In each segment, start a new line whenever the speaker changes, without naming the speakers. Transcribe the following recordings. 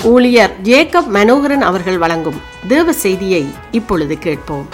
ஊழியர் ஜேக்கப் மனோகரன் அவர்கள் வழங்கும் தேவ செய்தியை இப்பொழுது கேட்போம்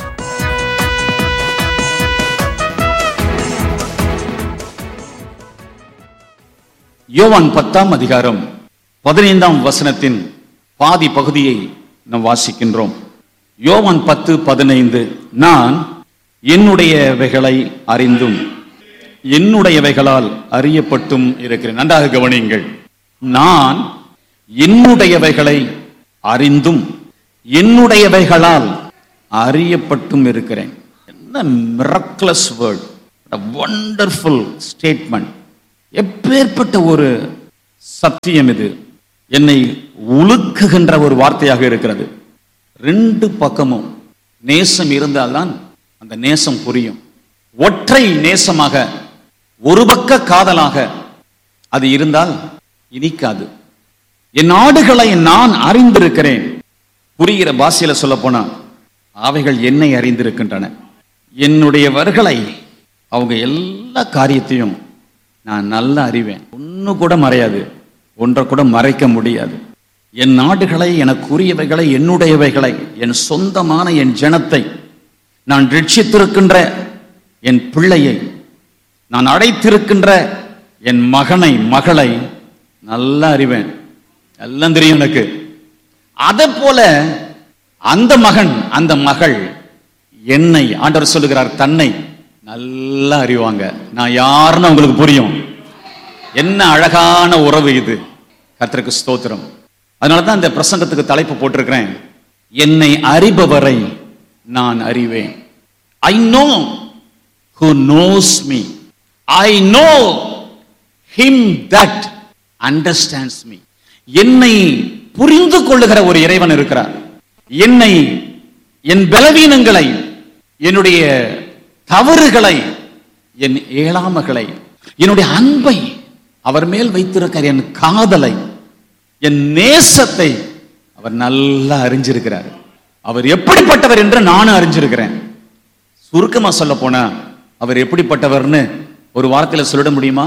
யோவான் பத்தாம் அதிகாரம் பதினைந்தாம் வசனத்தின் பாதி பகுதியை நாம் வாசிக்கின்றோம் யோவான் பத்து பதினைந்து நான் என்னுடையவைகளை அறிந்தும் என்னுடையவைகளால் அறியப்பட்டும் இருக்கிறேன் நன்றாக கவனியுங்கள் நான் என்னுடையவைகளை அறிந்தும் என்னுடையவைகளால் அறியப்பட்டும் இருக்கிறேன் என்ன மிரக்லஸ் வேர்ட் வண்டர்ஃபுல் ஸ்டேட்மெண்ட் எப்பேற்பட்ட ஒரு சத்தியம் இது என்னை உலுக்குகின்ற ஒரு வார்த்தையாக இருக்கிறது ரெண்டு பக்கமும் நேசம் இருந்தால்தான் அந்த நேசம் புரியும் ஒற்றை நேசமாக ஒரு பக்க காதலாக அது இருந்தால் இனிக்காது என் ஆடுகளை நான் அறிந்திருக்கிறேன் புரிகிற பாஷையில சொல்ல போனா அவைகள் என்னை அறிந்திருக்கின்றன என்னுடையவர்களை அவங்க எல்லா காரியத்தையும் நான் நல்லா அறிவேன் ஒண்ணு கூட மறையாது ஒன்றை கூட மறைக்க முடியாது என் நாடுகளை எனக்குரியவைகளை என்னுடையவைகளை என் சொந்தமான என் ஜனத்தை நான் ரட்சித்திருக்கின்ற என் பிள்ளையை நான் அடைத்திருக்கின்ற என் மகனை மகளை நல்லா அறிவேன் எல்லாம் தெரியும் எனக்கு அதை போல அந்த மகன் அந்த மகள் என்னை ஆண்டவர் சொல்லுகிறார் தன்னை நல்லா அறிவாங்க நான் யாருன்னு உங்களுக்கு புரியும் என்ன அழகான உறவு இது கர்த்தருக்கு ஸ்தோத்திரம் அதனால தான் இந்த பிரசங்கத்துக்கு தலைப்பு போட்டிருக்கிறேன் என்னை அறிபவரை நான் அறிவேன் I know who knows me i know him that understands me என்னை புரிந்து கொள்ளுகிற ஒரு இறைவன் இருக்கிறார் என்னை என் பலவீனங்களை என்னுடைய தவறுகளை என் ஏழாமைகளை என்னுடைய அன்பை அவர் மேல் வைத்திருக்கிற என் காதலை என் நேசத்தை அவர் நல்லா அறிஞ்சிருக்கிறார் அவர் எப்படிப்பட்டவர் என்று நானும் அறிஞ்சிருக்கிறேன் சுருக்கமா சொல்ல போனா அவர் எப்படிப்பட்டவர்னு ஒரு வார்த்தையில சொல்லிட முடியுமா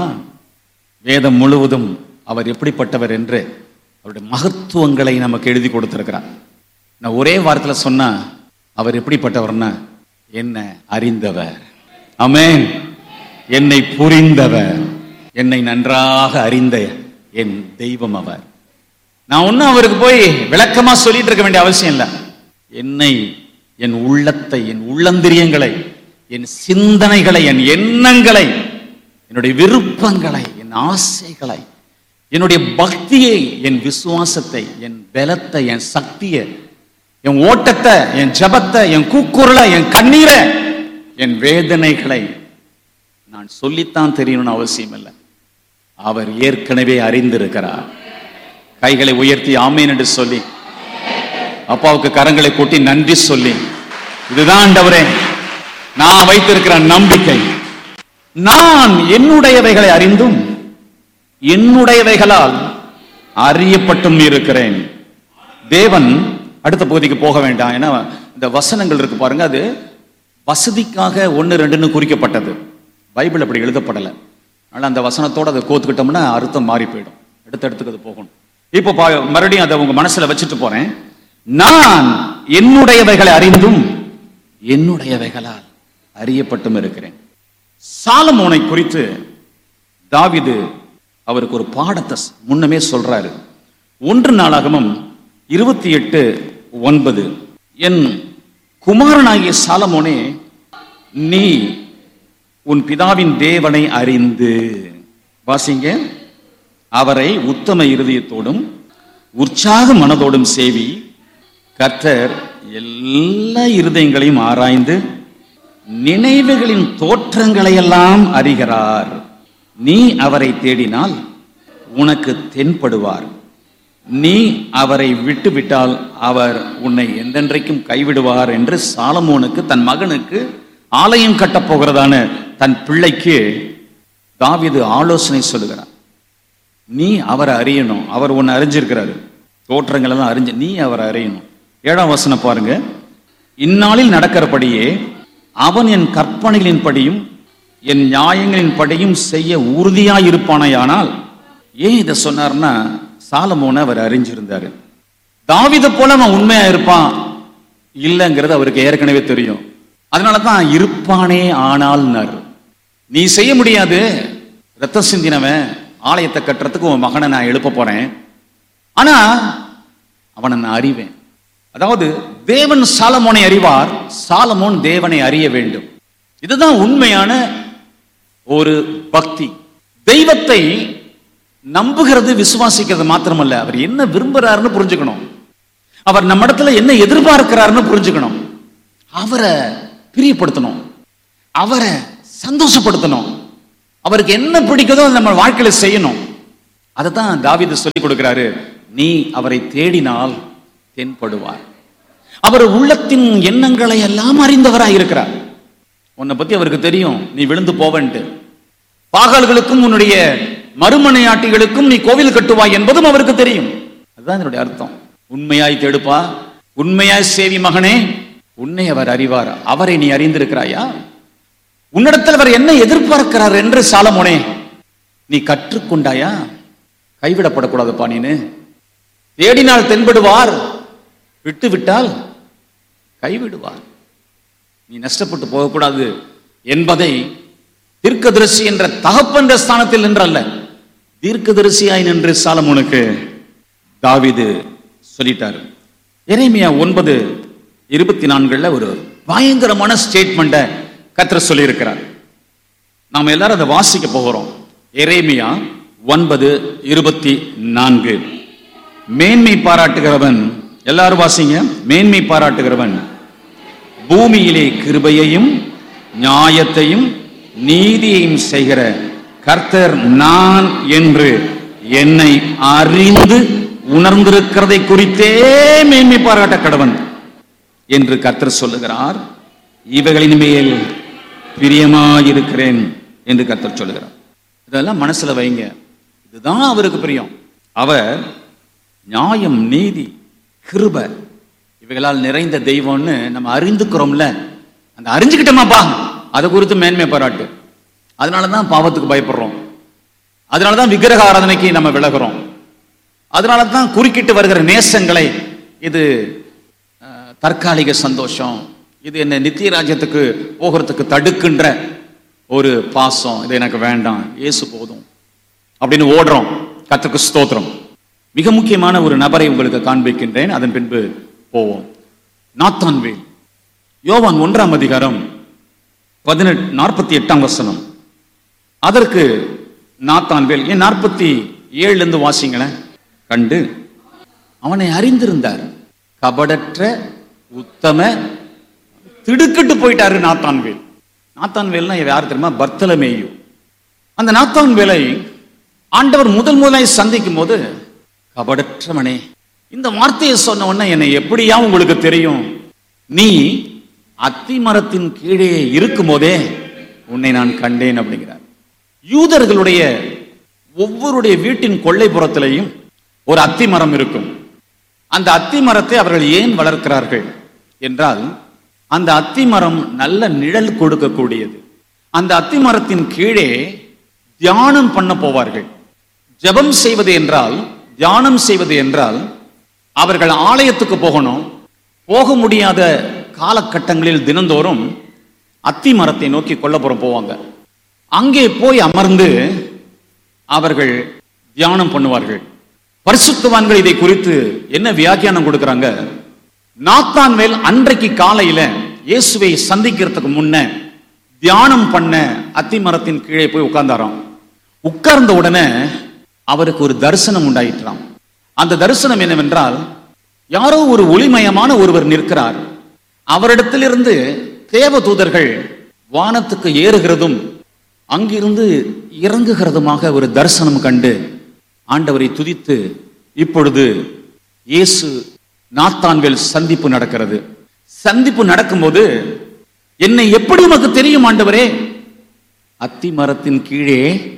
வேதம் முழுவதும் அவர் எப்படிப்பட்டவர் என்று அவருடைய மகத்துவங்களை நமக்கு எழுதி கொடுத்திருக்கிறார் நான் ஒரே வார்த்தையில சொன்னா அவர் எப்படிப்பட்டவர்னா என்ன அறிந்தவர் ஆமென் என்னை புரிந்தவர் என்னை நன்றாக அறிந்த என் தெய்வம் அவர் நான் ஒன்னும் அவருக்கு போய் விளக்கமா சொல்லிட்டு இருக்க வேண்டிய அவசியம் இல்லை என்னை என் உள்ளத்தை என் உள்ளந்திரியங்களை என் சிந்தனைகளை என் எண்ணங்களை என்னுடைய விருப்பங்களை என் ஆசைகளை என்னுடைய பக்தியை என் விசுவாசத்தை என் பலத்தை என் சக்தியை என் ஓட்டத்தை என் ஜபத்தை என் கூக்குரலை என் கண்ணீரை என் வேதனைகளை நான் சொல்லித்தான் தெரியணும்னு அவசியம் இல்லை அவர் ஏற்கனவே அறிந்திருக்கிறார் கைகளை உயர்த்தி ஆமேன் என்று சொல்லி அப்பாவுக்கு கரங்களை கொட்டி நன்றி சொல்லி இதுதான் ஆண்டவரே நான் வைத்திருக்கிற நம்பிக்கை நான் என்னுடையவைகளை அறிந்தும் என்னுடையவைகளால் அறியப்பட்டும் இருக்கிறேன் தேவன் அடுத்த பகுதிக்கு போக வேண்டாம் ஏன்னா இந்த வசனங்கள் இருக்கு பாருங்க அது வசதிக்காக ஒன்று ரெண்டுன்னு குறிக்கப்பட்டது பைபிள் அப்படி எழுதப்படலை அதனால அந்த வசனத்தோட அதை கோத்துக்கிட்டோம்னா அர்த்தம் மாறி போயிடும் அடுத்த இடத்துக்கு அது போகணும் இப்போ பா- மறுபடியும் அதை உங்க மனசுல வச்சுட்டு போறேன் நான் என்னுடையவைகளை அறிந்தும் என்னுடையவைகளால் அறியப்பட்டும் இருக்கிறேன் சாலமோனை குறித்து தாவிது அவருக்கு ஒரு பாடத்தை ஸ்- முன்னமே சொல்றாரு ஒன்று நாளாகமும் இருபத்தி எட்டு ஒன்பது என் குமாரனாகிய சாலமோனே நீ உன் பிதாவின் தேவனை அறிந்து வாசிங்க அவரை உத்தம இருதயத்தோடும் உற்சாக மனதோடும் சேவி கர்த்தர் எல்லா இருதயங்களையும் ஆராய்ந்து நினைவுகளின் தோற்றங்களையெல்லாம் அறிகிறார் நீ அவரை தேடினால் உனக்கு தென்படுவார் நீ அவரை விட்டுவிட்டால் அவர் உன்னை எந்தென்றைக்கும் கைவிடுவார் என்று சாலமோனுக்கு தன் மகனுக்கு ஆலயம் கட்டப் போகிறதான தன் பிள்ளைக்கு தாவீது ஆலோசனை சொல்லுகிறார் நீ அவரை அறியணும் அவர் உன்னை அறிஞ்சிருக்கிறாரு தோற்றங்கள் எல்லாம் அறிஞ்சு நீ அவரை அறியணும் ஏழாம் வசனம் பாருங்க இந்நாளில் நடக்கிறபடியே அவன் என் கற்பனைகளின்படியும் என் நியாயங்களின்படியும் செய்ய உறுதியாயிருப்பானையானால் ஏன் இதை சொன்னார்னா சாலமோனை அவர் அறிஞ்சிருந்தாரு தாவித போல அவன் உண்மையா இருப்பான் இல்லைங்கிறது அவருக்கு ஏற்கனவே தெரியும் அதனால தான் இருப்பானே ஆனால்னார் நீ செய்ய முடியாது ரத்தம் சிந்தினவன் ஆலயத்தை கட்டுறதுக்கு உன் மகனை நான் எழுப்ப போறேன் ஆனா அவனை நான் அறிவேன் அதாவது தேவன் சாலமோனை அறிவார் சாலமோன் தேவனை அறிய வேண்டும் இதுதான் உண்மையான ஒரு பக்தி தெய்வத்தை நம்புகிறது விசுவாசிக்கிறது மாத்திரமல்ல அவர் என்ன விரும்புறாருன்னு புரிஞ்சுக்கணும் அவர் நம்ம இடத்துல என்ன எதிர்பார்க்கிறாருன்னு புரிஞ்சுக்கணும் அவரை பிரியப்படுத்தணும் அவரை சந்தோஷப்படுத்தணும் அவருக்கு என்ன பிடிக்குதோ அதை நம்ம வாழ்க்கையில செய்யணும் அதை தான் தாவீது சொல்லி கொடுக்கிறாரு நீ அவரை தேடினால் தென்படுவார் அவர் உள்ளத்தின் எண்ணங்களை எல்லாம் அறிந்தவராய் இருக்கிறார் உன்னை பத்தி அவருக்கு தெரியும் நீ விழுந்து போவன்ட்டு பாகால்களுக்கும் உன்னுடைய மறுமனையாட்டிகளுக்கும் நீ கோவில் கட்டுவாய் என்பதும் அவருக்கு தெரியும் அதுதான் என்னுடைய அர்த்தம் உண்மையாய் தேடுப்பா உண்மையாய் சேவி மகனே உன்னை அவர் அறிவார் அவரை நீ அறிந்திருக்கிறாயா உன்னிடத்தில் அவர் என்ன எதிர்பார்க்கிறார் என்று சாலமோனே நீ கற்றுக்கொண்டாயா கைவிடப்படக்கூடாதுப்பா நீனு தேடினால் தென்படுவார் விட்டு விட்டால் கைவிடுவார் நீ நஷ்டப்பட்டு போகக்கூடாது என்பதை தீர்க்கதரிசி என்ற தகப்பன்ற ஸ்தானத்தில் நின்றல்ல தீர்க்கதரிசியாய் நின்று சாலமோனுக்கு தாவீது சொல்லிட்டாரு எரேமியா ஒன்பது இருபத்தி நான்குல ஒரு பயங்கரமான ஸ்டேட்மெண்ட்டை கத்தர் சொல்லியிருக்கிறார் நாம் எல்லாரும் அதை வாசிக்க போகிறோம் எரேமியா ஒன்பது இருபத்தி நான்கு மேன்மை பாராட்டுகிறவன் எல்லாரும் வாசிங்க மேன்மை பாராட்டுகிறவன் பூமியிலே கிருபையையும் நியாயத்தையும் நீதியையும் செய்கிற கர்த்தர் நான் என்று என்னை அறிந்து உணர்ந்திருக்கிறதை குறித்தே மேன்மை பாராட்ட கடவன் என்று கர்த்தர் சொல்லுகிறார் இவைகளின் மேல் பிரியமாயிருக்கிறேன் என்று கர்த்தர் சொல்லுகிறார் இதெல்லாம் மனசுல வைங்க இதுதான் அவருக்கு பிரியம் அவர் நியாயம் நீதி கிருப இவைகளால் நிறைந்த தெய்வம்னு நம்ம அறிந்துக்கிறோம்ல அந்த அறிஞ்சுக்கிட்டோமாப்பா அதை குறித்து மேன்மை பாராட்டு அதனால தான் பாவத்துக்கு பயப்படுறோம் அதனால தான் விக்கிரக ஆராதனைக்கு நம்ம விலகுறோம் அதனால தான் குறுக்கிட்டு வருகிற நேசங்களை இது அஹ், தற்காலிக சந்தோஷம் இது என்ன நித்திய ராஜ்யத்துக்கு போகிறதுக்கு தடுக்கின்ற ஒரு பாசம் இது எனக்கு வேண்டாம் இயேசு போதும் அப்படின்னு ஓடுறோம் கத்துக்கு ஸ்தோத்திரம் மிக முக்கியமான ஒரு நபரை உங்களுக்கு காண்பிக்கின்றேன் அதன் பின்பு போவோம் நாத்தான்வேல் யோவான் ஒன்றாம் அதிகாரம் பதினெட்டு நாற்பத்தி எட்டாம் வசனம் அதற்கு நாத்தான்வேல் ஏன் நாற்பத்தி ஏழுல இருந்து வாசிங்களேன் கண்டு அவனை அறிந்திருந்தார் கபடற்ற உத்தம திடுக்கிட்டு போயிட்டாரு நாத்தான்வேல் நாத்தான்வேல்னா யார் தெரியுமா பர்த்தலமேயு அந்த நாத்தான்வேலை ஆண்டவர் முதல் முதலாய் சந்திக்கும் போது கபடற்றவனே இந்த வார்த்தையை சொன்ன உடனே என்னை எப்படியா உங்களுக்கு தெரியும் நீ அத்தி மரத்தின் கீழே இருக்கும் போதே உன்னை நான் கண்டேன் அப்படிங்கிறார் யூதர்களுடைய ஒவ்வொருடைய வீட்டின் கொள்ளைப்புறத்திலையும் ஒரு அத்தி மரம் இருக்கும் அந்த அத்தி மரத்தை அவர்கள் ஏன் வளர்க்கிறார்கள் என்றால் அந்த அத்தி மரம் நல்ல நிழல் கொடுக்கக்கூடியது அந்த அத்தி மரத்தின் கீழே தியானம் பண்ண போவார்கள் ஜெபம் செய்வது என்றால் தியானம் செய்வது என்றால் அவர்கள் ஆலயத்துக்கு போகணும் போக முடியாத காலகட்டங்களில் தினந்தோறும் அத்தி மரத்தை நோக்கி கொல்லப்புறம் போவாங்க அங்கே போய் அமர்ந்து அவர்கள் தியானம் பண்ணுவார்கள் பரிசுத்தவான்கள் இதை குறித்து என்ன வியாக்கியானம் கொடுக்கறாங்க நாத்தான் மேல் அன்றைக்கு காலையில இயேசுவை சந்திக்கிறதுக்கு முன்ன தியானம் பண்ண அத்தி மரத்தின் கீழே போய் உட்கார்ந்தாராம் உட்கார்ந்த உடனே அவருக்கு ஒரு தரிசனம் உண்டாயிற்றாம் அந்த தரிசனம் என்னவென்றால் யாரோ ஒரு ஒளிமயமான ஒருவர் நிற்கிறார் அவரிடத்திலிருந்து தேவ தூதர்கள் வானத்துக்கு ஏறுகிறதும் அங்கிருந்து இறங்குகிறதுமாக ஒரு தரிசனம் கண்டு ஆண்டவரை துதித்து இப்பொழுது இயேசு நாத்தான்வேல் சந்திப்பு நடக்கிறது சந்திப்பு நடக்கும்போது என்னை எப்படி உமக்கு தெரியும் ஆண்டவரே அத்தி மரத்தின் கீழே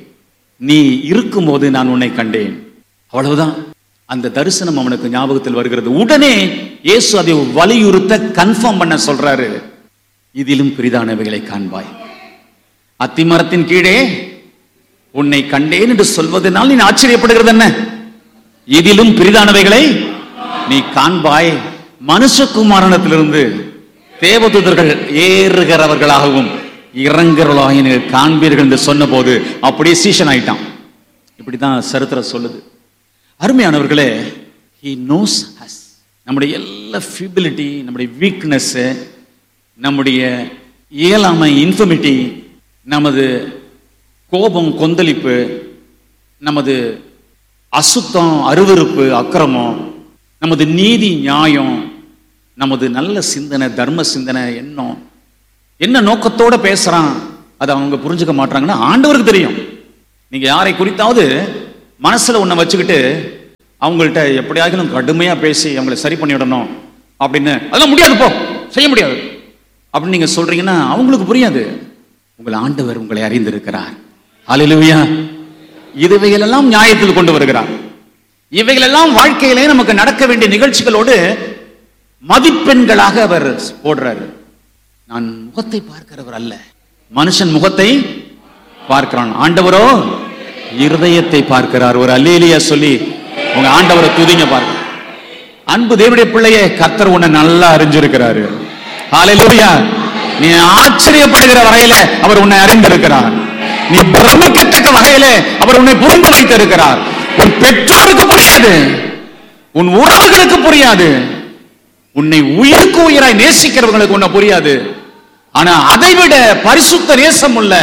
நீ இருக்கும்போது நான் உன்னை கண்டேன் அவ்வளவுதான் அந்த தரிசனம் அவனுக்கு ஞாபகத்தில் வருகிறது உடனே இயேசு அதை வலியுறுத்த கன்ஃபார்ம் பண்ண சொல்றாரு இதிலும் பெரிதானவைகளை காண்பாய் அத்திமரத்தின் கீழே உன்னை கண்டேன் என்று சொல்வதனால் நீ ஆச்சரியப்படுகிறது என்ன இதிலும் பெரிதானவைகளை நீ காண்பாய் மனுஷகுமாரனத்திலிருந்து தேவதூதர்கள் ஏறுகிறவர்களாகவும் இறங்குறவர்களாக நீங்கள் காண்பீர்கள் என்று சொன்னபோது அப்படியே சீஷன் ஆயிட்டான் இப்படிதான் சரித்திரம் சொல்லுது அருமையானவர்களே ஹி நோஸ் ஹஸ் நம்முடைய எல்லா ஃபிபிலிட்டி நம்முடைய வீக்னஸ் நம்முடைய இயலாமை இன்ஃபர்மிட்டி நமது கோபம் கொந்தளிப்பு நமது அசுத்தம் அருவருப்பு அக்கிரமம் நமது நீதி நியாயம் நமது நல்ல சிந்தனை தர்ம சிந்தனை எண்ணம் என்ன நோக்கத்தோட பேசுறான் அதை அவங்க புரிஞ்சுக்க மாட்டாங்கன்னா ஆண்டவருக்கு தெரியும் நீங்க யாரை குறித்தாவது மனசுல ஒண்ண வச்சுக்கிட்டு அவங்கள்ட்ட எப்படியாகிலும் கடுமையா பேசி அவங்களை சரி பண்ணிவிடணும் அப்படின்னு அதெல்லாம் முடியாது போ செய்ய முடியாது அப்படின்னு நீங்க சொல்றீங்கன்னா அவங்களுக்கு புரியாது உங்கள் ஆண்டவர் உங்களை அறிந்திருக்கிறார் ஹalleluya இதுவைகளெல்லாம் நியாயத்தில் கொண்டு வருகிறார் இவைகளெல்லாம் வாழ்க்கையிலே நமக்கு நடக்க வேண்டிய நிகழ்ச்சிகளோடு மதிப்பெண்களாக அவர் போடுறாரு நான் முகத்தை பார்க்கிறவர் அல்ல மனுஷன் முகத்தை பார்க்கிறான் ஆண்டவரோ இருதயத்தை பார்க்கிறார் ஒரு அல்லேலியா சொல்லி உங்க ஆண்டவரை துதிங்க பாருங்க அன்பு தேவனுடைய பிள்ளையே கர்த்தர் உன்னை நல்லா அறிஞ்சிருக்கிறாரு ஹalleluya நீ ஆச்சரியப்படுகிற வரையில அவர் உன்னை அறிந்திருக்கிறார் நீ பிரமிக்கத்தக்க வகையிலே அவர் உன்னை புரிந்து வைத்திருக்கிறார் உன் பெற்றோருக்கு புரியாது உன் உறவுகளுக்கு புரியாது உன்னை உயிருக்கு உயிராய் நேசிக்கிறவங்களுக்கு உன்னை புரியாது ஆனா அதைவிட பரிசுத்த நேசம் உள்ள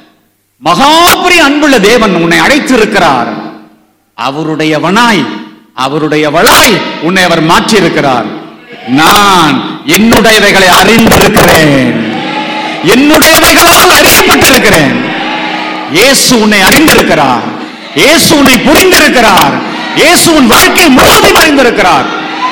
மகாபரி அன்புள்ள தேவன் உன்னை அழைத்து இருக்கிறார் அவருடையவனாய் அவருடையவளாய் உன்னை அவர் மாற்றி இருக்கிறார் நான் என்னுடையவைகளை அறிந்திருக்கிறேன் என்னுடையவைகளால் அறியப்பட்டிருக்கிறேன் இயேசு உன்னை அறிந்திருக்கிறார் இயேசு உன்னை புரிந்திருக்கிறார் இயேசு உன் வாழ்க்கை முழுவதும் அறிந்திருக்கிறார்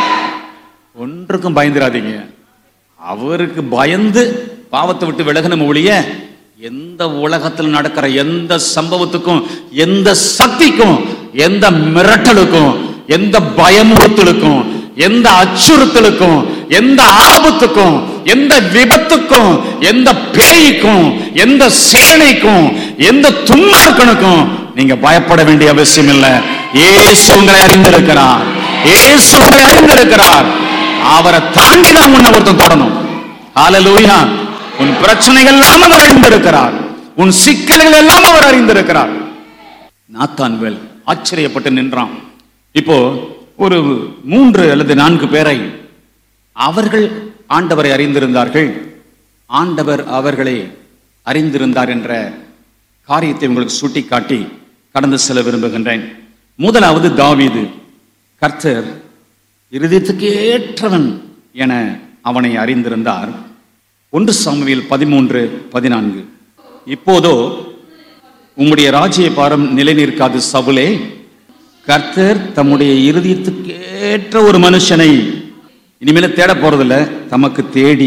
ஒன்றுக்கும் பயந்துராதீங்க அவருக்கு பயந்து பாவத்தை விட்டு விலகணும் ஒழிய எந்த உலகத்தில் நடக்கிற எந்த சம்பவத்துக்கும் எந்த சக்திக்கும் எந்த மிரட்டலுக்கும் எந்த பயமுறுத்தலுக்கும் எந்த அச்சுறுத்தலுக்கும் எந்த ஆபத்துக்கும் எந்த விபத்துக்கும் எந்த பேய்க்கும் எந்த சேனைக்கும் எந்த துன்மார்க்கனுக்கும் நீங்க பயப்பட வேண்டிய அவசியம் இல்லை ஏசு உங்களை அறிந்திருக்கிறார் ஏசு உங்களை அறிந்திருக்கிறார் அவரை தாண்டி தான் உன்னை ஒருத்தன் தொடணும் ஹalleluya உன் பிரச்சனைகள் எல்லாம் அவர் அறிந்திருக்கிறார் உன் சிக்கல்கள் எல்லாம் அவர் அறிந்திருக்கிறார் நாத்தான்வேல் ஆச்சரியப்பட்டு நின்றான் இப்போ ஒரு மூன்று அல்லது நான்கு பேரை அவர்கள் ஆண்டவரை அறிந்திருந்தார்கள் ஆண்டவர் அவர்களை அறிந்திருந்தார் என்ற காரியத்தை உங்களுக்கு சுட்டிக்காட்டி கடந்து செல்ல விரும்புகின்றேன் முதலாவது தாவீது கர்த்தர் இருதயத்துக்கு ஏற்றவன் என அவனை அறிந்திருந்தார் ஒன்று சாமுவேல் பதிமூன்று பதினான்கு இப்போதோ உம்முடைய ராஜ்ய பாரம் நிலை நிற்காது சவுலே கர்த்தர் தம்முடைய இருதயத்துக்கு ஏற்ற ஒரு மனுஷனை இனிமேல தேட போறதில்ல தமக்கு தேடி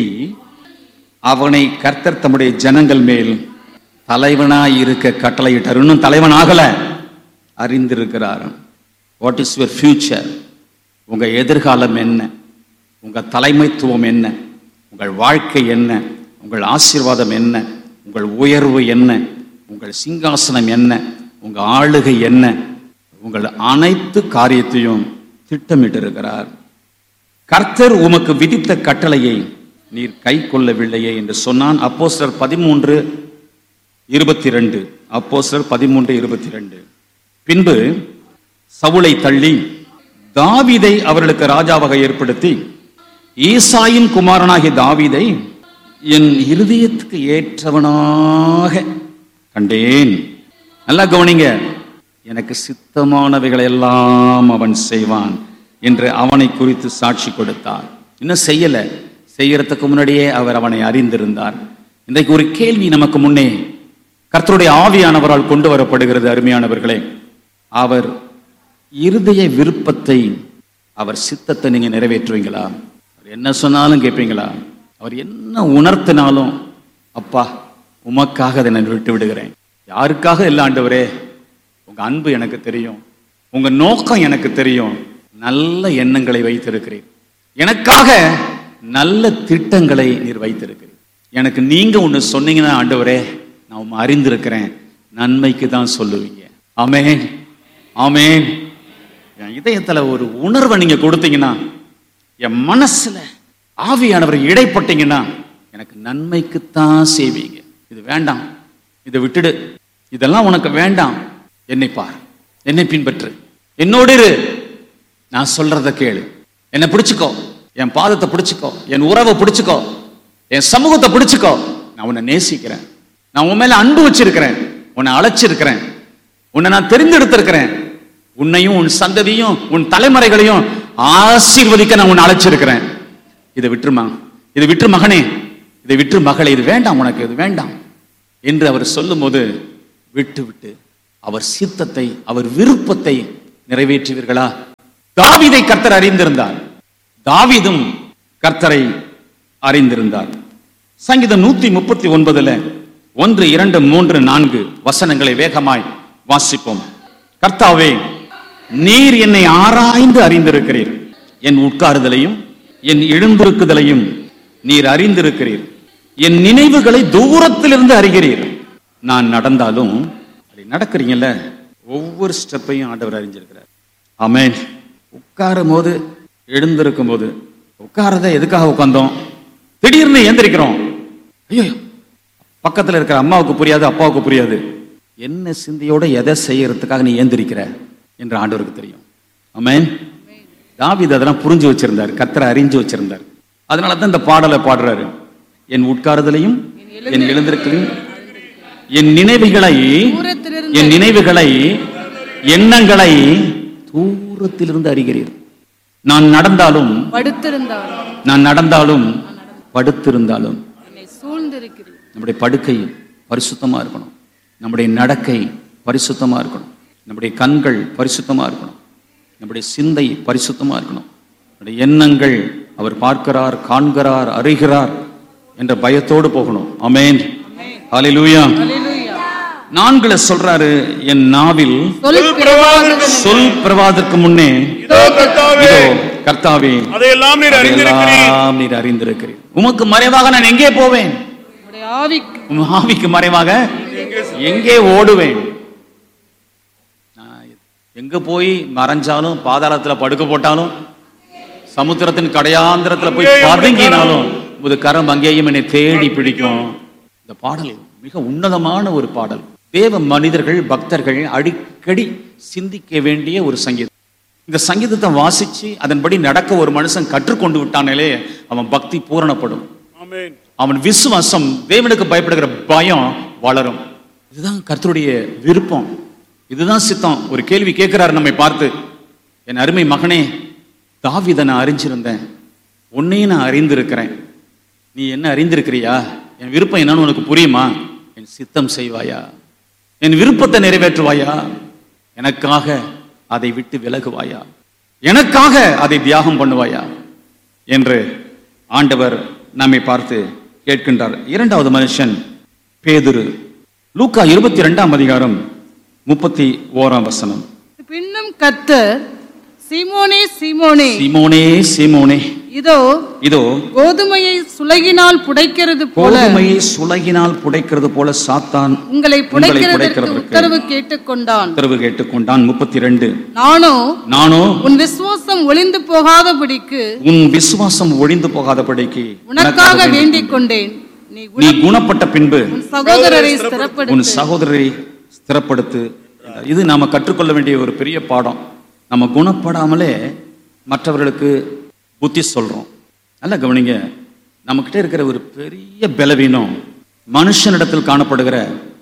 அவனை கர்த்தர் தம்முடைய ஜனங்கள் மேல் தலைவனாய் இருக்க கட்டளையிட்டார் இன்னும் தலைவன் ஆகல அறிந்திருக்கிறார் வாட் இஸ் யுவர் ஃபியூச்சர் உங்க எதிர்காலம் என்ன உங்க தலைமைத்துவம் என்ன உங்கள் வாழ்க்கை என்ன உங்கள் ஆசீர்வாதம் என்ன உங்கள் உயர்வு என்ன உங்கள் சிங்காசனம் என்ன உங்க ஆளுகை என்ன உங்கள் அனைத்து காரியத்தையும் திட்டமிட்டிருக்கிறார் கர்த்தர் உமக்கு விதித்த கட்டளையை நீர் கை கொள்ளவில்லையே என்று சொன்னான் அப்போஸ்தலர் பதிமூன்று இருபத்தி ரெண்டு அப்போஸ்தலர் பதிமூன்று இருபத்தி ரெண்டு பின்பு சவுளை தள்ளி தாவீதை அவர்களுக்கு ராஜாவாக ஏற்படுத்தி ஈசாயின் குமாரனாகிய தாவீதை என் இருதயத்துக்கு ஏற்றவனாக கண்டேன் நல்லா கவனிங்க எனக்கு சித்தமானவைகளை எல்லாம் அவன் செய்வான் என்று அவனை குறித்து சாட்சி கொடுத்தார் இன்னும் செய்யல செய்யறதுக்கு முன்னாடியே அவர் அவனை அறிந்திருந்தார் இன்றைக்கு ஒரு கேள்வி நமக்கு முன்னே கர்த்தருடைய ஆவியானவரால் கொண்டு வரப்படுகிறது அருமையானவர்களே அவர் இருதய விருப்பத்தை அவர் சித்தத்தை நீங்க நிறைவேற்றுவீங்களா அவர் என்ன சொன்னாலும் கேட்பீங்களா அவர் என்ன உணர்த்தினாலும் அப்பா உமக்காக அதை நான் விட்டு விடுகிறேன் யாருக்காக இல்லை ஆண்டவரே உங்க அன்பு எனக்கு தெரியும் உங்க நோக்கம் எனக்கு தெரியும் நல்ல எண்ணங்களை வைத்திருக்கிறேன் எனக்காக நல்ல திட்டங்களை நீர் வைத்திருக்கிறீர் எனக்கு நீங்க ஒண்ணு சொன்னீங்கன்னா ஆண்டவரே நான் உம்மை அறிந்திருக்கிறேன் நன்மைக்கு தான் சொல்லுவீங்க ஆமென் ஆமென் என் இதயத்துல ஒரு உணர்வை நீங்க கொடுத்தீங்கன்னா என் மனசுல ஆவியானவர் இடைப்பட்டீங்கன்னா எனக்கு நன்மைக்குத்தான் செய்வீங்க இது வேண்டாம் இதை விட்டுடு இதெல்லாம் உனக்கு வேண்டாம் என்னை பார் என்னை பின்பற்று என்னோடு இரு நான் சொல்றத கேளு என்னை பிடிச்சுக்கோ என் பாதத்தை பிடிச்சுக்கோ என் உறவை பிடிச்சுக்கோ என் சமூகத்தை பிடிச்சுக்கோ நான் உன்னை நேசிக்கிறேன் நான் உன் மேல அன்பு வச்சிருக்கிறேன் உன்னை அழைச்சிருக்கிறேன் உன்னை நான் தெரிந்தெடுத்திருக்கிறேன் உன்னையும் உன் சந்ததியும் உன் தலைமுறைகளையும் ஆசீர்வதிக்க நான் உன்னை அழைச்சிருக்கிறேன் இதை விட்டுருமா இதை விட்டு மகனே இதை விட்டு மகளே இது வேண்டாம் உனக்கு இது வேண்டாம் என்று அவர் சொல்லும்போது விட்டு விட்டு அவர் சித்தத்தை அவர் விருப்பத்தை நிறைவேற்றுவீர்களா தாவீதை கர்த்தர் அறிந்திருந்தார் தாவீதும் கர்த்தரை அறிந்திருந்தார் சங்கீதம் நூத்தி முப்பத்தி ஒன்பதுல ஒன்று இரண்டு மூன்று நான்கு வசனங்களை வேகமாய் வாசிப்போம் கர்த்தாவே நீர் என்னை ஆராய்ந்து அறிந்திருக்கிறீர் என் உட்காருதலையும் என் எழுந்திருக்குதலையும் நீர் அறிந்திருக்கிறீர் என் நினைவுகளை தூரத்திலிருந்து அறிகிறீர் நான் நடந்தாலும் அப்படி நடக்கிறீங்கல்ல ஒவ்வொரு ஸ்டெப்பையும் ஆண்டவர் அறிஞ்சிருக்கிறார் ஆமென் உட்காரும் போது எழுந்திருக்கும் போது உட்காரத எதுக்காக உட்கார்ந்தோம் திடீர்னு எந்திரிக்கிறோம் ஐயோ பக்கத்துல இருக்கிற அம்மாவுக்கு புரியாது அப்பாவுக்கு புரியாது என்ன சிந்தையோட எதை செய்யறதுக்காக நீ ஏந்திரிக்கிற என்று ஆண்டவருக்கு தெரியும் ஆமென் தாவீது அதெல்லாம் புரிஞ்சு வச்சிருந்தார் கத்தரை அறிஞ்சு வச்சிருந்தார் அதனால தான் இந்த பாடலை பாடுறாரு என் உட்காருதலையும் என் எழுந்திருக்கலையும் என் நினைவுகளை
தூரத்திலிருந்து
என் நினைவுகளை எண்ணங்களை தூரத்திலிருந்து அறிகிறீர் நான் நடந்தாலும்
படுத்திருந்தாலும்
நான் நடந்தாலும் படுத்திருந்தாலும்
என்னை சூழ்ந்திருக்கிறீர்
நம்முடைய படுக்கை பரிசுத்தமா இருக்கணும் நம்முடைய நடக்கை பரிசுத்தமா இருக்கணும் நம்முடைய கண்கள் பரிசுத்தமா இருக்கணும் நம்முடைய சிந்தை பரிசுத்தமா இருக்கணும் நம்முடைய எண்ணங்கள் அவர் பார்க்கிறார் காண்கிறார் அறிகிறார் என்ற பயத்தோடு போகணும் அமேன் ஹalleluya
அல்லேலூயா
நான்குல சொல்றாரு என் நாவில்
சொல் பிரவாகங்கள்
சொல் பிரவாதற்கு முன்னே
இதோ கர்த்தாவே
இதோ கர்த்தாவே
அதையெல்லாம் நீர் அறிந்திருக்கிறீர்
அதையெல்லாம் நீர் அறிந்திருக்கிறீர் உமக்கு மறைவாக நான் எங்கே போவேன்
உடைய ஆவிக்கு
உம் ஆவிக்கு மறைவாக எங்கே ஓடுவேன் நான் எங்க போய் மறைஞ்சாலும் பாதாளத்துல படுக்க போட்டாலும் சமுத்திரத்தின் கடையாந்திரத்துல போய் பதுங்கினாலும் ஒரு கரம் அங்கேயும் என்னை தேடி பிடிக்கும் இந்த பாடல் மிக உன்னதமான ஒரு பாடல் தேவ மனிதர்கள் பக்தர்கள் அடிக்கடி சிந்திக்க வேண்டிய ஒரு சங்கீதம் இந்த சங்கீதத்தை வாசிச்சு அதன்படி நடக்க ஒரு மனுஷன் கற்றுக்கொண்டு விட்டானாலே அவன் பக்தி பூரணப்படும்
ஆமென்
அவன் விசுவாசம் தேவனுக்கு பயப்படுகிற பயம் வளரும் இதுதான் கர்த்தருடைய விருப்பம் இதுதான் சித்தம் ஒரு கேள்வி கேட்கிறாரு நம்மை பார்த்து என் அருமை மகனே தாவீதை நான் அறிஞ்சிருந்தேன் உன்னையும் நான் அறிந்திருக்கிறேன் நீ என்ன அறிந்திருக்கிறியா என் விருப்பம் என்னன்னு உனக்கு புரியுமா என் சித்தம் செய்வாயா என் விருப்பத்தை நிறைவேற்றுவாயா எனக்காக அதை விட்டு விலகுவாயா எனக்காக அதை தியாகம் பண்ணுவாயா என்று ஆண்டவர் நம்மை பார்த்து கேட்கின்றார் இரண்டாவது மனுஷன் பேதுரு லூக்கா இருபத்தி ரெண்டாம் அதிகாரம் முப்பத்தி ஓராம் வசனம்
பின்னும் கத்தர் சீமோனே சீமோனே
சீமோனே சீமோனே
இதோ
இதோ
கோதுமையை சுலகினால் புடைக்கிறது போல
கோதுமையை சுலகினால் புடைக்கிறது போல சாத்தான்
உங்களை புடைக்கிறதற்கு
புடைக்கிறதற்கு
உத்தரவு கேட்டுக்கொண்டான்
உத்தரவு கேட்டுக்கொண்டான் முப்பத்தி ரெண்டு
நானோ
நானோ
உன் விசுவாசம் ஒளிந்து போகாதபடிக்கு
உன் விசுவாசம் ஒழிந்து போகாதபடிக்கு
உனக்காக வேண்டிக் கொண்டேன் நீ
நீ
குண-
குணப்பட்ட பின்பு
உன் சகோதரரை
உன்
ஸ்திரப்படுத்து
சகோதரரை ஸ்திரப்படுத்து என்றார். இது நாம கற்றுக்கொள்ள வேண்டிய ஒரு பெரிய பாடம் நம்ம குணப்படாமலே மற்றவர்களுக்கு புத்தி சொல்றோம் நல்லா கவனிங்க நம்மக்கிட்ட இருக்கிற ஒரு பெரிய பலவீனம் மனுஷனிடத்தில் காணப்படுகிற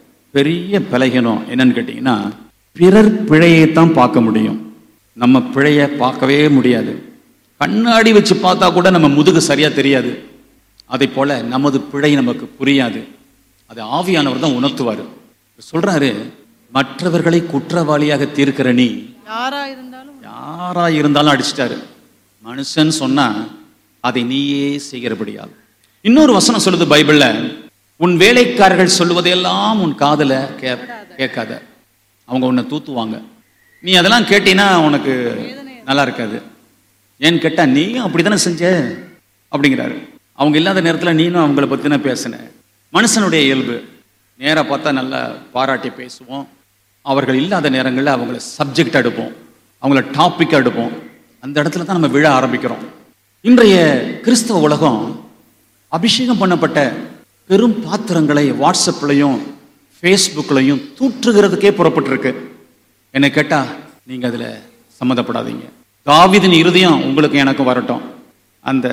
பெரிய பலகீனம் என்னன்னு கேட்டீங்கன்னா பிறர் பிழையை தான் பார்க்க முடியும் நம்ம பிழையை பார்க்கவே முடியாது கண்ணாடி வச்சு பார்த்தா கூட நம்ம முதுகு சரியா தெரியாது அதை போல நமது பிழை நமக்கு புரியாது அது ஆவியானவர் தான் உணர்த்துவார் சொல்றாரு மற்றவர்களை குற்றவாளியாக தீர்க்கிற நீ
யாரா இருந்தாலும்
யாரா இருந்தாலும் அடிச்சிட்டாரு மனுஷன் சொன்னா அதை நீயே செய்கிறபடியால் இன்னொரு வசனம் சொல்லுது பைபிள்ல உன் வேலைக்காரர்கள் சொல்லுவதையெல்லாம் உன் காதுல கே கேட்காத அவங்க உன்னை தூத்துவாங்க நீ அதெல்லாம் கேட்டீன்னா உனக்கு நல்லா இருக்காது ஏன்னு கேட்டா நீயும் அப்படித்தானே செஞ்ச அப்படிங்கிறாரு அவங்க இல்லாத நேரத்துல நீனும் அவங்கள பத்தின பேசின மனுஷனுடைய இயல்பு நேரா பார்த்தா நல்லா பாராட்டி பேசுவோம் அவர்கள் இல்லாத நேரங்களில் அவங்கள சப்ஜெக்ட் எடுப்போம் அவங்கள டாபிக் எடுப்போம் அந்த இடத்துல தான் நம்ம விழ ஆரம்பிக்கிறோம் இன்றைய கிறிஸ்தவ உலகம் அபிஷேகம் பண்ணப்பட்ட பெரும் பாத்திரங்களை வாட்ஸ்அப்லையும் ஃபேஸ்புக்லையும் தூற்றுகிறதுக்கே புறப்பட்டிருக்கு என்னை கேட்டா நீங்க அதுல சம்மந்தப்படாதீங்க தாவீதின் இருதயம் உங்களுக்கு எனக்கும் வரட்டும் அந்த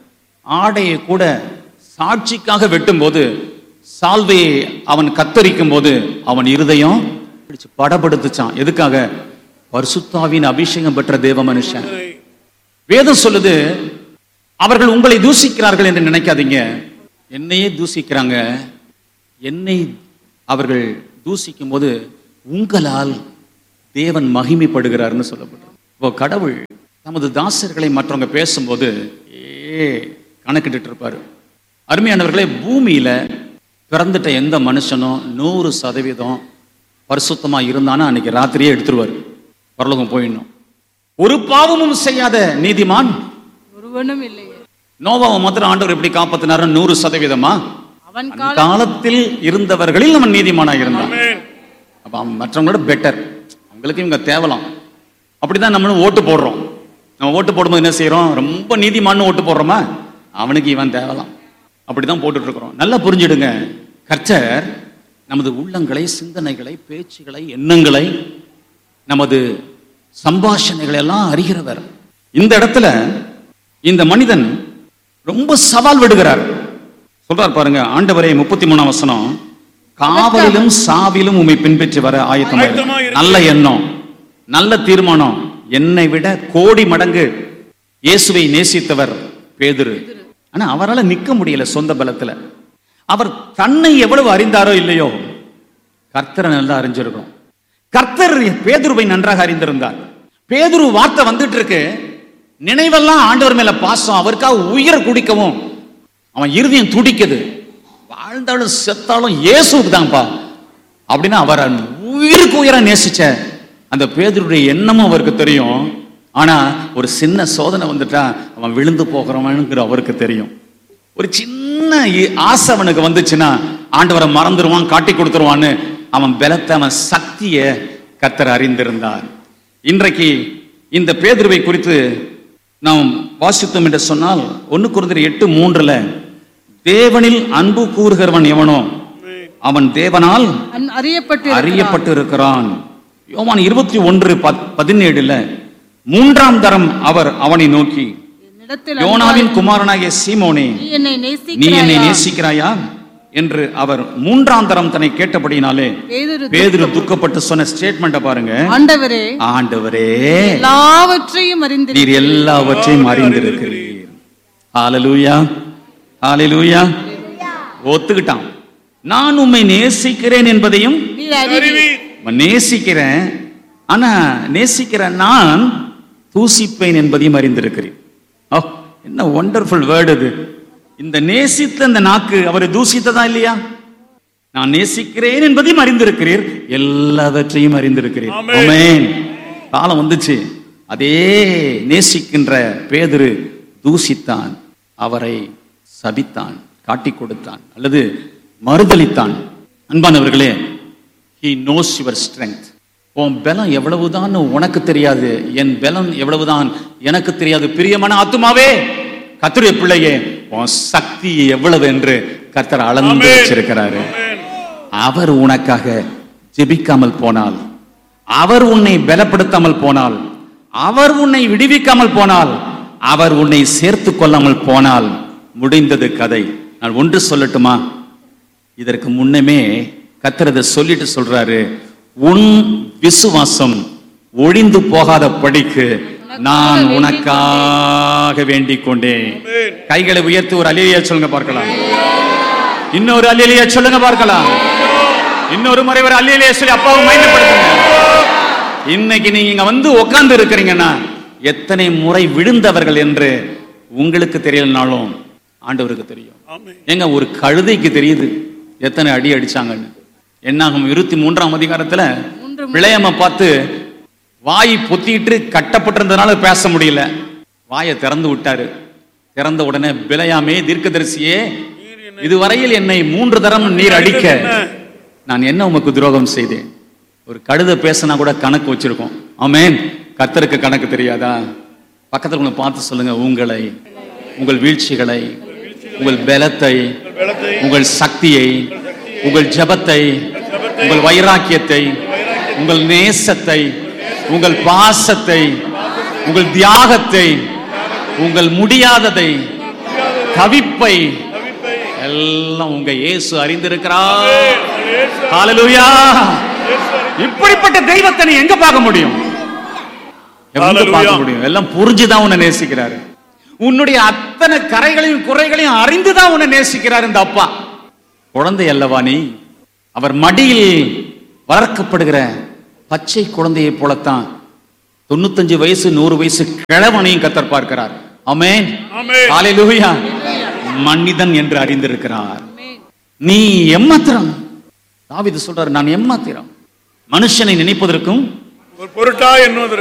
ஆடையை கூட சாட்சிக்காக வெட்டும்போது சால்வையை அவன் கத்தரிக்கும் போது அவன் இருதயம் பிடிச்சு படபடுத்துச்சான் எதுக்காக பரிசுத்தாவின் அபிஷேகம் பெற்ற தேவ மனுஷன் வேதம் சொல்லுது அவர்கள் உங்களை தூசிக்கிறார்கள் என்று நினைக்காதீங்க என்னையே தூசிக்கிறாங்க என்னை அவர்கள் தூசிக்கும் போது உங்களால் தேவன் மகிமைப்படுகிறார்னு சொல்லப்பட்டது இப்போ கடவுள் தமது தாசர்களை மற்றவங்க பேசும்போது ஏ கணக்கிட்டு இருப்பாரு அருமையானவர்களே பூமியில பிறந்துட்ட எந்த மனுஷனும் நூறு சதவீதம் பரிசுத்தமா இருந்தானா அன்னைக்கு ராத்திரியே எடுத்துருவாரு பரலோகம் போயிடணும் ஒரு பாவமும் செய்யாத நீதிமான்
ஒருவனும் இல்லையே
நோவாவை மாத்திரம் ஆண்டவர் எப்படி காப்பாத்தினாரு நூறு சதவீதமா
அவன்
அந்த காலத்தில் இருந்தவர்களில் அவன் நீதிமானா இருந்தான்
ஆமென்.
அப்ப அவன் மற்றவங்களோட பெட்டர் அவங்களுக்கு இவங்க தேவலாம் அப்படிதான் நம்மளும் ஓட்டு போடுறோம் நம்ம ஓட்டு போடும்போது என்ன செய்றோம் ரொம்ப நீதிமான்னு ஓட்டு போடுறோமா அவனுக்கு இவன் தேவலாம் அப்படிதான் போட்டுட்டு இருக்கிறோம் நல்லா புரிஞ்சிடுங்க கர்த்தர் நமது உள்ளங்களை சிந்தனைகளை பேச்சுகளை எண்ணங்களை நமது சம்பாஷணைகளை எல்லாம் அறிகிறவர் இந்த இடத்துல இந்த மனிதன் ரொம்ப சவால் விடுகிறார் சொல்றார் பாருங்க ஆண்டவரே முப்பத்தி மூணாம் வசனம் காவலிலும் சாவிலும் உம்மை பின்பற்றி வர ஆயத்தமா
ஆயத்தமா இரு.
நல்ல எண்ணம் நல்ல தீர்மானம் என்னை விட கோடி மடங்கு இயேசுவை நேசித்தவர் பேதுரு ஆனா அவரால் நிக்க முடியல சொந்த பலத்துல அவர் தன்னை எவ்வளவு அறிந்தாரோ இல்லையோ கர்த்தரை நல்லா அறிஞ்சிருக்கும் கர்த்தர் பேதுருவை நன்றாக அறிந்திருந்தார் பேதுரு வார்த்தை வந்துட்டு இருக்கு நினைவெல்லாம் ஆண்டவர் மேல பாசம் அவருக்காக உயிர் குடிக்கவும் அவன் இருதயம் துடிக்குது வாழ்ந்தாலும் செத்தாலும் இயேசுக்கு தான்ப்பா அப்படின்னா அவர் உயிருக்கு உயிரா நேசிச்ச அந்த பேதருடைய எண்ணமும் அவருக்கு தெரியும் ஆனா ஒரு சின்ன சோதனை வந்துட்டா அவன் விழுந்து போகிறவனுங்கிற அவருக்கு தெரியும் ஒரு சின்ன இ- ஆசை அவனுக்கு வந்துச்சுன்னா ஆண்டவரை மறந்துடுவான் காட்டி கொடுத்துருவான்னு அவன் பலத்தை அவன் சக்திய கத்தர் அறிந்திருந்தார் இன்றைக்கு இந்த பேதுருவை குறித்து நாம் வாசித்தோம் என்று சொன்னால் ஒன்னு குருந்தர் எட்டு மூன்றுல தேவனில் அன்பு கூறுகிறவன் எவனோ அவன் தேவனால்
அன் அறியப்பட்டு
அறியப்பட்டு இருக்கிறான் யோவான் இருபத்தி ஒன்று பதினேழுல மூன்றாம் தரம் அவர் அவனை நோக்கி
என்னிடத்தில்
யோனாவின் குமாரனாகிய சீமோனே
நீ என்னை
நீ என்னை
நேசிக்கிறாயா
நேசிக்கிறாயா என்று அவர் மூன்றாம் தரம் தன்னை கேட்டபடினாலே
பேதுரு
பேதுரு துக்கப்பட்டு சொன்ன ஸ்டேட்மெண்ட்டை பாருங்க
ஆண்டவரே
ஆண்டவரே
எல்லாவற்றையும் அறிந்து
நீர் எல்லாவற்றையும் அறிந்திருக்கிறீர் ஹalleluya ஹalleluya ஒத்துக்கிட்டான் நான் உம்மை நேசிக்கிறேன் என்பதையும்
நீர் அறிவி
அறிவீர்.
நான் நேசிக்கிறேன் ஆனா நேசிக்கிற நான் தூசிப்பேன் என்பதையும் அறிந்திருக்கிறேன் ஓ என்ன ஒண்டர்ஃபுல் வேர்டு இது இந்த நேசித்த இந்த நாக்கு அவரை தூசித்ததா இல்லையா நான் நேசிக்கிறேன் என்பதையும் அறிந்திருக்கிறீர் எல்லாவற்றையும் அறிந்திருக்கிறீர்
ஆமென்.
ஆமென். காலம் வந்துச்சு அதே நேசிக்கின்ற பேதுரு தூசித்தான் அவரை சபித்தான் காட்டிக் கொடுத்தான் அல்லது மறுதலித்தான் அன்பானவர்களே he knows your strength உன் பலம் எவ்வளவுதான் உனக்கு தெரியாது என் பலம் எவ்வளவுதான் எனக்கு தெரியாது பிரியமான ஆத்துமாவே கர்த்தருடைய பிள்ளையே உன் சக்தி எவ்வளவு என்று கர்த்தர் அளந்து
ஆமென்.
வச்சிருக்கிறாரு
ஆமென்.
அவர் உனக்காக ஜெபிக்காமல் போனால் அவர் உன்னை பலப்படுத்தாமல் போனால் அவர் உன்னை விடுவிக்காமல் போனால் அவர் உன்னை சேர்த்து கொள்ளாமல் போனால் முடிந்தது கதை நான் ஒன்று சொல்லட்டுமா இதற்கு முன்னமே கத்திரத சொல்லிட்டு சொல்றாரு உன் விசுவாசம் ஒழிந்து போகாத படிக்கு நான் உனக்காக வேண்டிக் கொண்டேன் கைகளை உயர்த்தி ஒரு அலிலியா சொல்லுங்க பார்க்கலாம் இன்னொரு அல்லிலேயே சொல்லுங்க பார்க்கலாம் இன்னொரு முறை ஒரு அல்லிலேயே சொல்லி அப்பாவை மையப்படுத்துங்க இன்னைக்கு நீங்க இங்க வந்து உட்கார்ந்து இருக்கிறீங்கன்னா எத்தனை முறை விழுந்தவர்கள் என்று உங்களுக்கு தெரியலனாலும் ஆண்டவருக்கு தெரியும்
ஆமென்.
ஏங்க ஒரு கழுதைக்கு தெரியுது எத்தனை அடி அடிச்சாங்கன்னு என்னாகும் இருபத்தி மூன்றாம் அதிகாரத்துல
மூன்று
பிள்ளையம்மா பார்த்து வாய் பொத்திட்டு கட்டப்பட்டிருந்ததுனால பேச முடியல வாயை திறந்து விட்டாரு திறந்த உடனே பிழையாமே தீர்க்கதரிசியே இதுவரையில் என்னை மூன்று தரம் நீர் அடிக்க நான் என்ன உமக்கு துரோகம் செய்தேன் ஒரு கழுதை பேசினா கூட கணக்கு வச்சிருக்கோம் ஆமென் கர்த்தருக்கு கணக்கு தெரியாதா பக்கத்துல உங்களை பார்த்து சொல்லுங்க உங்களை உங்கள் வீழ்ச்சிகளை உங்கள் பலத்தை
பலத்தை
உங்கள் சக்தியை உங்கள் ஜெபத்தை உங்கள் வைராக்கியத்தை உங்கள் நேசத்தை உங்கள் பாசத்தை உங்கள் தியாகத்தை உங்கள் முடியாததை தவிப்பை எல்லாம் உங்க இயேசு அறிந்திருக்கிறார் ஹalleluya இப்படிப்பட்ட தெய்வத்தை நீ எங்க பார்க்க முடியும் எங்க
Hallelujah.
பார்க்க முடியும் எல்லாம் புரிஞ்சுதான் உன்னை நேசிக்கிறாரு உன்னுடைய அத்தனை கரைகளையும் குறைகளையும் அறிந்துதான் உன்னை நேசிக்கிறார் இந்த அப்பா குழந்தை அல்லவா நீ அவர் மடியில் வளர்க்கப்படுகிற பச்சை குழந்தையைப் போலத்தான் தொண்ணூத்தஞ்சு வயசு நூறு வயசு கிழவனையும் கத்தர் பார்க்கிறார் அமேன்
ஆமென்.
ஹalleluya மனிதன் என்று அறிந்திருக்கிறார் நீ எம்மாத்திரம் தாவீது சொல்றாரு நான் எம்மாத்திரம் மனுஷனை நினைப்பதற்கும்
ஒரு பொருட்டா என்னுவதற்கு